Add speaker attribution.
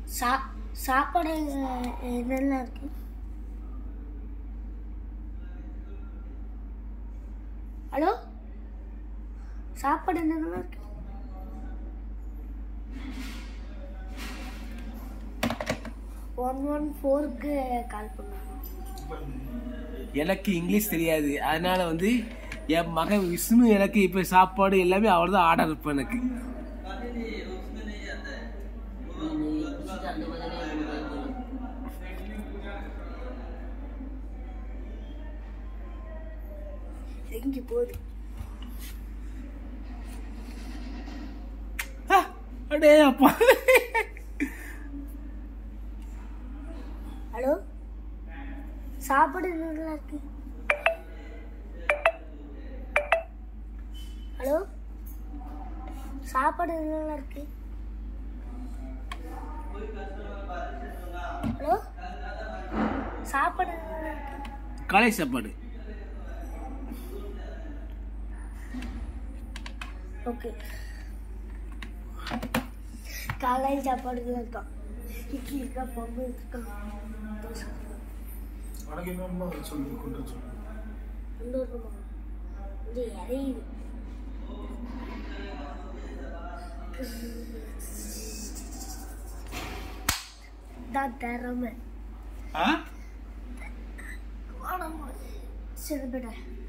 Speaker 1: சா சாப்பாடு என்னெல்லாம் இருக்கு ஹலோ சாப்பாடு என்னென்னலாம் இருக்கு ஒன் ஒன் ஃபோருக்கு கால் பண்ணுங்க
Speaker 2: எனக்கு இங்கிலீஷ் தெரியாது அதனால வந்து என் மகன் விஷ்ணு எனக்கு இப்போ சாப்பாடு எல்லாமே அவர் தான் ஆர்டர் இருப்பேன் எனக்கு
Speaker 1: எங்கே போகுது
Speaker 2: ஆ, அடே அப்பா
Speaker 1: ஹலோ சாப்பாடு என்னெல்லாம் இருக்கு ஹலோ சாப்பாடு என்னெல்லாம் இருக்கு ஹலோ சாப்பாடு என்னெல்லாம் இருக்கு
Speaker 2: காலை சாப்பாடு
Speaker 1: ஓகே காலையில் சாப்பாடு இருக்கான் இட்லி இருக்கா பொங்கல் இருக்கா தோசை இருக்கா கொண்டு வரணுமா இது இறையுது தான் திறமை
Speaker 2: ஆ
Speaker 1: சரி பேட்டா